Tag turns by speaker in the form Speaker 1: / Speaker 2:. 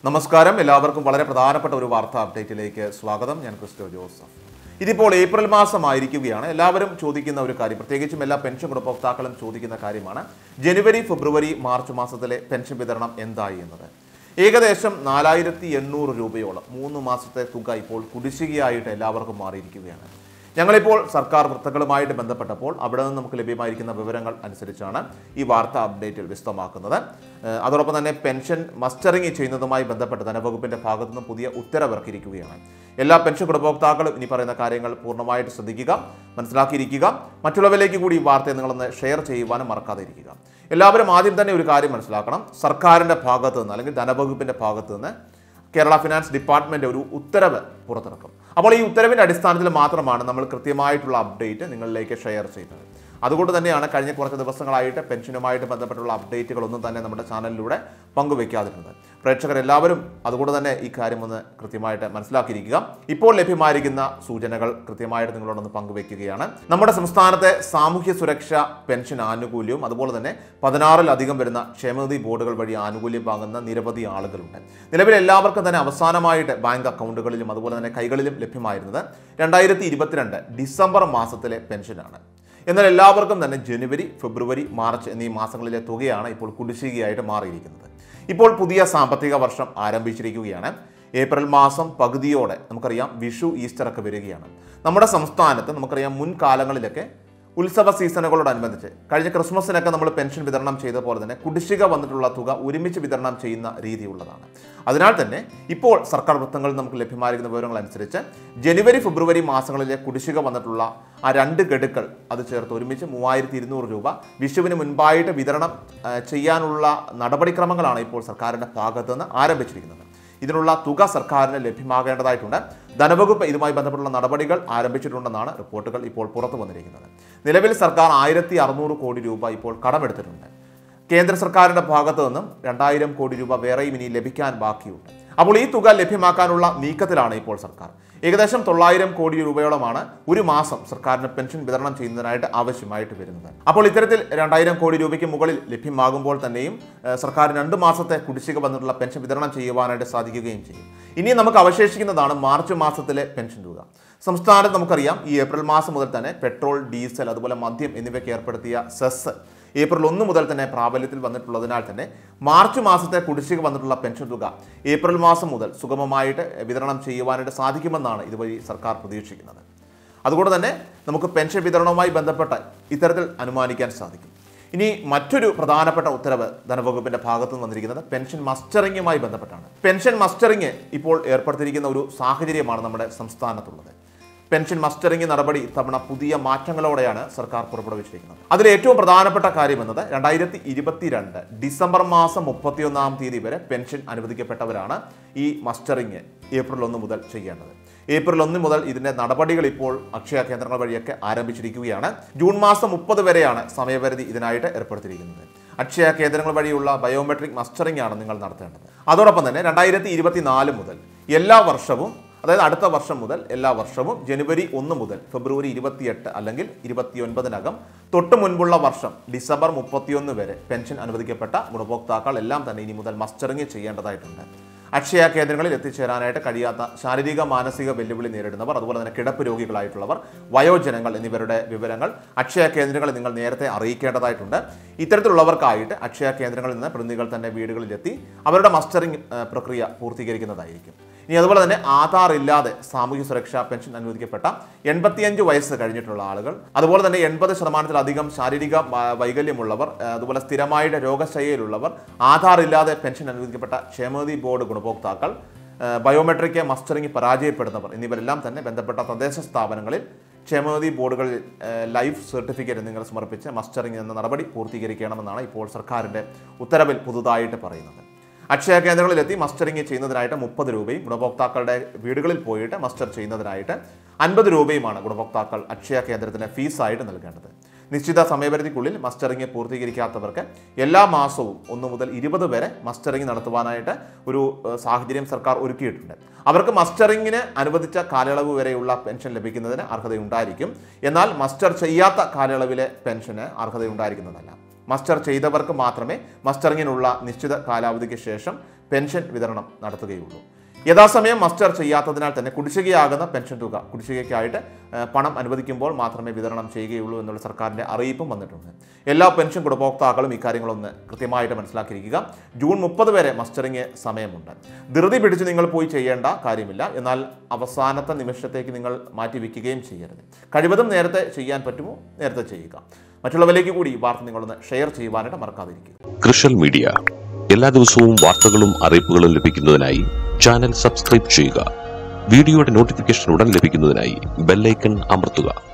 Speaker 1: നമസ്കാരം എല്ലാവർക്കും വളരെ പ്രധാനപ്പെട്ട ഒരു വാർത്താ അപ്ഡേറ്റിലേക്ക് സ്വാഗതം ഞാൻ ക്രിസ്റ്റോ ജോസഫ് ഇതിപ്പോൾ ഏപ്രിൽ മാസമായിരിക്കുകയാണ് എല്ലാവരും ചോദിക്കുന്ന ഒരു കാര്യം പ്രത്യേകിച്ചും എല്ലാ പെൻഷൻ ഗുണഭോക്താക്കളും ചോദിക്കുന്ന കാര്യമാണ് ജനുവരി ഫെബ്രുവരി മാർച്ച് മാസത്തിലെ പെൻഷൻ വിതരണം എന്തായി എന്നത് ഏകദേശം നാലായിരത്തി എണ്ണൂറ് രൂപയോളം മൂന്ന് മാസത്തെ തുക ഇപ്പോൾ കുടിശ്ശികയായിട്ട് എല്ലാവർക്കും മാറിയിരിക്കുകയാണ് ഞങ്ങളിപ്പോൾ സർക്കാർ വൃത്തങ്ങളുമായിട്ട് ബന്ധപ്പെട്ടപ്പോൾ അവിടെ നിന്ന് നമുക്ക് ലഭ്യമായിരിക്കുന്ന വിവരങ്ങൾ അനുസരിച്ചാണ് ഈ വാർത്ത അപ്ഡേറ്റിൽ വിശദമാക്കുന്നത് ഏഹ് അതോടൊപ്പം തന്നെ പെൻഷൻ മസ്റ്ററിംഗ് ചെയ്യുന്നതുമായി ബന്ധപ്പെട്ട് ധനവകുപ്പിന്റെ ഭാഗത്തു നിന്ന് പുതിയ ഉത്തരവിറക്കിയിരിക്കുകയാണ് എല്ലാ പെൻഷൻ ഗുണഭോക്താക്കളും ഇനി പറയുന്ന കാര്യങ്ങൾ പൂർണ്ണമായിട്ട് ശ്രദ്ധിക്കുക മനസ്സിലാക്കിയിരിക്കുക മറ്റുള്ളവരിലേക്ക് കൂടി ഈ വാർത്തയെ നിങ്ങളൊന്ന് ഷെയർ ചെയ്യുവാനും മറക്കാതെ ഇരിക്കുക എല്ലാവരും ആദ്യം തന്നെ ഒരു കാര്യം മനസ്സിലാക്കണം സർക്കാരിന്റെ ഭാഗത്ത് നിന്ന് അല്ലെങ്കിൽ ധനവകുപ്പിന്റെ ഭാഗത്ത് നിന്ന് കേരള ഫിനാൻസ് ഡിപ്പാർട്ട്മെന്റ് ഒരു ഉത്തരവ് പുറത്തിറക്കും അപ്പോൾ ഈ ഉത്തരവിന്റെ അടിസ്ഥാനത്തിൽ മാത്രമാണ് നമ്മൾ കൃത്യമായിട്ടുള്ള അപ്ഡേറ്റ് നിങ്ങളിലേക്ക് ഷെയർ ചെയ്യുന്നത് അതുകൊണ്ട് തന്നെയാണ് കഴിഞ്ഞ കുറച്ച് ദിവസങ്ങളായിട്ട് പെൻഷനുമായിട്ട് ബന്ധപ്പെട്ടുള്ള അപ്ഡേറ്റുകളൊന്നും തന്നെ നമ്മുടെ ചാനലിലൂടെ പങ്കുവെക്കാതിരുന്നത് പ്രേക്ഷകർ എല്ലാവരും അതുകൊണ്ട് തന്നെ ഈ കാര്യം ഒന്ന് കൃത്യമായിട്ട് മനസ്സിലാക്കിയിരിക്കുക ഇപ്പോൾ ലഭ്യമായിരിക്കുന്ന സൂചനകൾ കൃത്യമായിട്ട് നിങ്ങളോടൊന്ന് പങ്കുവെക്കുകയാണ് നമ്മുടെ സംസ്ഥാനത്തെ സാമൂഹ്യ സുരക്ഷ പെൻഷൻ ആനുകൂല്യവും അതുപോലെ തന്നെ പതിനാറിലധികം വരുന്ന ക്ഷേമനിധി ബോർഡുകൾ വഴി ആനുകൂല്യം വാങ്ങുന്ന നിരവധി ആളുകളുണ്ട് നിലവിൽ എല്ലാവർക്കും തന്നെ അവസാനമായിട്ട് ബാങ്ക് അക്കൗണ്ടുകളിലും അതുപോലെ തന്നെ കൈകളിലും ലഭ്യമായിരുന്നത് രണ്ടായിരത്തി ഇരുപത്തിരണ്ട് ഡിസംബർ മാസത്തിലെ പെൻഷനാണ് എന്നാൽ എല്ലാവർക്കും തന്നെ ജനുവരി ഫെബ്രുവരി മാർച്ച് എന്നീ മാസങ്ങളിലെ തുകയാണ് ഇപ്പോൾ കുടിശ്ശികയായിട്ട് മാറിയിരിക്കുന്നത് ഇപ്പോൾ പുതിയ സാമ്പത്തിക വർഷം ആരംഭിച്ചിരിക്കുകയാണ് ഏപ്രിൽ മാസം പകുതിയോടെ നമുക്കറിയാം വിഷു ഈസ്റ്റർ ഒക്കെ വരികയാണ് നമ്മുടെ സംസ്ഥാനത്ത് നമുക്കറിയാം മുൻകാലങ്ങളിലൊക്കെ ഉത്സവ സീസണുകളോടനുബന്ധിച്ച് കഴിഞ്ഞ ക്രിസ്മസിനൊക്കെ നമ്മൾ പെൻഷൻ വിതരണം ചെയ്ത പോലെ തന്നെ കുടിശ്ശിക വന്നിട്ടുള്ള തുക ഒരുമിച്ച് വിതരണം ചെയ്യുന്ന രീതിയുള്ളതാണ് അതിനാൽ തന്നെ ഇപ്പോൾ സർക്കാർ വൃത്തങ്ങളിൽ നമുക്ക് ലഭ്യമായിരിക്കുന്ന വിവരങ്ങൾ അനുസരിച്ച് ജനുവരി ഫെബ്രുവരി മാസങ്ങളിലെ കുടിശ്ശിക വന്നിട്ടുള്ള ആ രണ്ട് ഗഡുക്കൾ അത് ചേർത്ത് ഒരുമിച്ച് മൂവായിരത്തി ഇരുന്നൂറ് രൂപ വിഷുവിന് മുൻപായിട്ട് വിതരണം ആ, ചെയ്യാനുള്ള നടപടിക്രമങ്ങളാണ് ഇപ്പോൾ സർക്കാരിൻ്റെ ഭാഗത്ത് നിന്ന് ആരംഭിച്ചിരിക്കുന്നത് ഇതിനുള്ള തുക സർക്കാരിന് ലഭ്യമാകേണ്ടതായിട്ടുണ്ട് ധനവകുപ്പ് ഇതുമായി ബന്ധപ്പെട്ടുള്ള നടപടികൾ ആരംഭിച്ചിട്ടുണ്ടെന്നാണ് റിപ്പോർട്ടുകൾ ഇപ്പോൾ പുറത്തു വന്നിരിക്കുന്നത് നിലവിൽ സർക്കാർ ആയിരത്തി അറുന്നൂറ് കോടി രൂപ ഇപ്പോൾ കടമെടുത്തിട്ടുണ്ട് കേന്ദ്ര സർക്കാരിന്റെ ഭാഗത്തു നിന്നും രണ്ടായിരം കോടി രൂപ വേറെയും ഇനി ലഭിക്കാൻ ബാക്കിയുണ്ട് അപ്പോൾ ഈ തുക ലഭ്യമാക്കാനുള്ള നീക്കത്തിലാണ് ഇപ്പോൾ സർക്കാർ ഏകദേശം തൊള്ളായിരം കോടി രൂപയോളമാണ് ഒരു മാസം സർക്കാരിന് പെൻഷൻ വിതരണം ചെയ്യുന്നതിനായിട്ട് ആവശ്യമായിട്ട് വരുന്നത് അപ്പോൾ ഇത്തരത്തിൽ രണ്ടായിരം കോടി രൂപയ്ക്ക് മുകളിൽ ലഭ്യമാകുമ്പോൾ തന്നെയും ഏഹ്, സർക്കാർ രണ്ട് മാസത്തെ കുടിശ്ശിക വന്നിട്ടുള്ള പെൻഷൻ വിതരണം ചെയ്യുവാനായിട്ട് സാധിക്കുകയും ചെയ്യും ഇനി നമുക്ക് അവശേഷിക്കുന്നതാണ് മാർച്ച് മാസത്തിലെ പെൻഷൻ തുക സംസ്ഥാനത്ത് നമുക്കറിയാം ഈ ഏപ്രിൽ മാസം മുതൽ തന്നെ പെട്രോൾ ഡീസൽ അതുപോലെ മദ്യം എന്നിവയ്ക്ക് ഏർപ്പെടുത്തിയ സെസ് ഏപ്രിൽ ഒന്ന് മുതൽ തന്നെ പ്രാബല്യത്തിൽ വന്നിട്ടുള്ളതിനാൽ തന്നെ മാർച്ച് മാസത്തെ കുടിശ്ശിക വന്നിട്ടുള്ള പെൻഷൻ തുക ഏപ്രിൽ മാസം മുതൽ സുഗമമായിട്ട് വിതരണം ചെയ്യുവാനായിട്ട് സാധിക്കുമെന്നാണ് ഇതുവഴി സർക്കാർ പ്രതീക്ഷിക്കുന്നത് അതുകൊണ്ട് തന്നെ നമുക്ക് പെൻഷൻ വിതരണവുമായി ബന്ധപ്പെട്ട് ഇത്തരത്തിൽ അനുമാനിക്കാൻ സാധിക്കും ഇനി മറ്റൊരു പ്രധാനപ്പെട്ട ഉത്തരവ് ധനവകുപ്പിന്റെ ഭാഗത്തു നിന്ന് വന്നിരിക്കുന്നത് പെൻഷൻ മസ്റ്ററിങ്ങുമായി ബന്ധപ്പെട്ടാണ് പെൻഷൻ മസ്റ്ററിങ് ഇപ്പോൾ ഏർപ്പെടുത്തിയിരിക്കുന്ന ഒരു സാഹചര്യമാണ് നമ്മുടെ സംസ്ഥാനത്തുള്ളത് പെൻഷൻ മസ്റ്ററിംഗ് നടപടി ഇത്തവണ പുതിയ മാറ്റങ്ങളോടെയാണ് സർക്കാർ പുറപ്പെടുവിച്ചിരിക്കുന്നത് അതിൽ ഏറ്റവും പ്രധാനപ്പെട്ട കാര്യം എന്നത് രണ്ടായിരത്തി ഇരുപത്തിരണ്ട് ഡിസംബർ മാസം മുപ്പത്തിയൊന്നാം തീയതി വരെ പെൻഷൻ അനുവദിക്കപ്പെട്ടവരാണ് ഈ മസ്റ്ററിംഗ് ഏപ്രിൽ ഒന്ന് മുതൽ ചെയ്യേണ്ടത് ഏപ്രിൽ ഒന്ന് മുതൽ ഇതിന്റെ നടപടികൾ ഇപ്പോൾ അക്ഷയ കേന്ദ്രങ്ങൾ വഴിയൊക്കെ ആരംഭിച്ചിരിക്കുകയാണ് ജൂൺ മാസം മുപ്പത് വരെയാണ് സമയപരിധി ഇതിനായിട്ട് ഏർപ്പെടുത്തിയിരിക്കുന്നത് അക്ഷയ കേന്ദ്രങ്ങൾ വഴിയുള്ള ബയോമെട്രിക് മസ്റ്ററിംഗ് ആണ് നിങ്ങൾ നടത്തേണ്ടത് അതോടൊപ്പം തന്നെ രണ്ടായിരത്തി ഇരുപത്തിനാല് മുതൽ എല്ലാ വർഷവും അതായത് അടുത്ത വർഷം മുതൽ എല്ലാ വർഷവും ജനുവരി ഒന്ന് മുതൽ ഫെബ്രുവരി ഇരുപത്തിയെട്ട് അല്ലെങ്കിൽ ഇരുപത്തിയൊൻപതിനകം തൊട്ട് മുൻപുള്ള വർഷം ഡിസംബർ മുപ്പത്തിയൊന്ന് വരെ പെൻഷൻ അനുവദിക്കപ്പെട്ട ഗുണഭോക്താക്കൾ എല്ലാം തന്നെ ഇനി മുതൽ മസ്റ്ററിംഗ് ചെയ്യേണ്ടതായിട്ടുണ്ട് അക്ഷയ കേന്ദ്രങ്ങളിൽ എത്തിച്ചേരാനായിട്ട് കഴിയാത്ത ശാരീരിക മാനസിക വെല്ലുവിളി നേരിടുന്നവർ അതുപോലെ തന്നെ കിടപ്പ് രോഗികളായിട്ടുള്ളവർ വയോജനങ്ങൾ എന്നിവരുടെ വിവരങ്ങൾ അക്ഷയ കേന്ദ്രങ്ങളിൽ നിങ്ങൾ നേരത്തെ അറിയിക്കേണ്ടതായിട്ടുണ്ട് ഇത്തരത്തിലുള്ളവർക്കായിട്ട് അക്ഷയ കേന്ദ്രങ്ങളിൽ നിന്ന് പ്രതിനിധികൾ തന്നെ വീടുകളിലെത്തി അവരുടെ മസ്റ്ററിംഗ് ഏഹ്, പ്രക്രിയ പൂർത്തീകരിക്കുന്നതായിരിക്കും ഇനി അതുപോലെ തന്നെ ആധാർ ഇല്ലാതെ സാമൂഹ്യ സുരക്ഷാ പെൻഷൻ അനുവദിക്കപ്പെട്ട എൺപത്തിയഞ്ച് വയസ്സ് കഴിഞ്ഞിട്ടുള്ള ആളുകൾ അതുപോലെ തന്നെ എൺപത് ശതമാനത്തിലധികം ശാരീരിക വ- വൈകല്യമുള്ളവർ ഏഹ്, അതുപോലെ സ്ഥിരമായിട്ട് രോഗശയ്യയിലുള്ളവർ ആധാർ ഇല്ലാതെ പെൻഷൻ അനുവദിക്കപ്പെട്ട ക്ഷേമനിധി ബോർഡ് ഗുണഭോക്താക്കൾ ഏഹ്, ബയോമെട്രിക് മസ്റ്ററിംഗ് പരാജയപ്പെടുന്നവർ എന്നിവരെല്ലാം തന്നെ ബന്ധപ്പെട്ട തദ്ദേശ സ്ഥാപനങ്ങളിൽ ക്ഷേമനിധി ബോർഡുകളിൽ ഏഹ്, ലൈഫ് സർട്ടിഫിക്കറ്റ് നിങ്ങൾ സമർപ്പിച്ച് മസ്റ്ററിംഗ് എന്ന നടപടി പൂർത്തീകരിക്കണമെന്നാണ് ഇപ്പോൾ സർക്കാരിൻ്റെ ഉത്തരവിൽ പുതുതായിട്ട് പറയുന്നത് അക്ഷയ കേന്ദ്രങ്ങളിലെത്തി മസ്റ്ററിംഗ് ചെയ്യുന്നതിനായിട്ട് മുപ്പത് രൂപയും ഗുണഭോക്താക്കളുടെ വീടുകളിൽ പോയിട്ട് മസ്റ്റർ ചെയ്യുന്നതിനായിട്ട് അൻപത് രൂപയുമാണ് ഗുണഭോക്താക്കൾ അക്ഷയ കേന്ദ്രത്തിന് ഫീസായിട്ട് നൽകേണ്ടത് നിശ്ചിത സമയപരിധിക്കുള്ളിൽ മസ്റ്ററിംഗ് പൂർത്തീകരിക്കാത്തവർക്ക് എല്ലാ മാസവും ഒന്ന് മുതൽ ഇരുപത് വരെ മസ്റ്ററിംഗ് നടത്തുവാനായിട്ട് ഒരു ഏഹ്, സാഹചര്യം സർക്കാർ ഒരുക്കിയിട്ടുണ്ട് അവർക്ക് മസ്റ്ററിംഗിന് അനുവദിച്ച കാലയളവ് വരെയുള്ള പെൻഷൻ ലഭിക്കുന്നതിന് അർഹതയുണ്ടായിരിക്കും എന്നാൽ മസ്റ്റർ ചെയ്യാത്ത കാലയളവിലെ പെൻഷന് അർഹതയുണ്ടായിരിക്കുന്നതല്ല മസ്റ്റർ ചെയ്തവർക്ക് മാത്രമേ മസ്റ്ററിങ്ങിനുള്ള നിശ്ചിത കാലാവധിക്ക് ശേഷം പെൻഷൻ വിതരണം നടത്തുകയുള്ളൂ യഥാസമയം മസ്റ്റർ ചെയ്യാത്തതിനാൽ തന്നെ കുടിശ്ശികയാകുന്ന പെൻഷൻ തുക കുടിശ്ശികയ്ക്കായിട്ട് ഏഹ്, പണം അനുവദിക്കുമ്പോൾ മാത്രമേ വിതരണം ചെയ്യുകയുള്ളൂ എന്നുള്ള സർക്കാരിൻ്റെ അറിയിപ്പും വന്നിട്ടുണ്ട് എല്ലാ പെൻഷൻ ഗുണഭോക്താക്കളും ഇക്കാര്യങ്ങളൊന്ന് കൃത്യമായിട്ട് മനസ്സിലാക്കിയിരിക്കുക ജൂൺ മുപ്പത് വരെ മസ്റ്ററിങ് സമയമുണ്ട് ധൃതി പിടിച്ച് നിങ്ങൾ പോയി ചെയ്യേണ്ട കാര്യമില്ല എന്നാൽ അവസാനത്തെ നിമിഷത്തേക്ക് നിങ്ങൾ മാറ്റി വയ്ക്കുകയും ചെയ്യരുത് കഴിവതും നേരത്തെ ചെയ്യാൻ പറ്റുമോ നേരത്തെ ചെയ്യുക മറ്റുള്ളവരിലേക്ക് കൂടി ഈ വാർത്ത നിങ്ങളൊന്ന് ഷെയർ ചെയ്യുവാനായിട്ട് മറക്കാതിരിക്കുക
Speaker 2: കൃഷൽ മീഡിയ എല്ലാ ദിവസവും വാർത്തകളും അറിയിപ്പുകളും ലഭിക്കുന്നതിനായി ചാനൽ സബ്സ്ക്രൈബ് ചെയ്യുക വീഡിയോയുടെ നോട്ടിഫിക്കേഷൻ ഉടൻ ലഭിക്കുന്നതിനായി ബെല്ലൈക്കൺ അമർത്തുക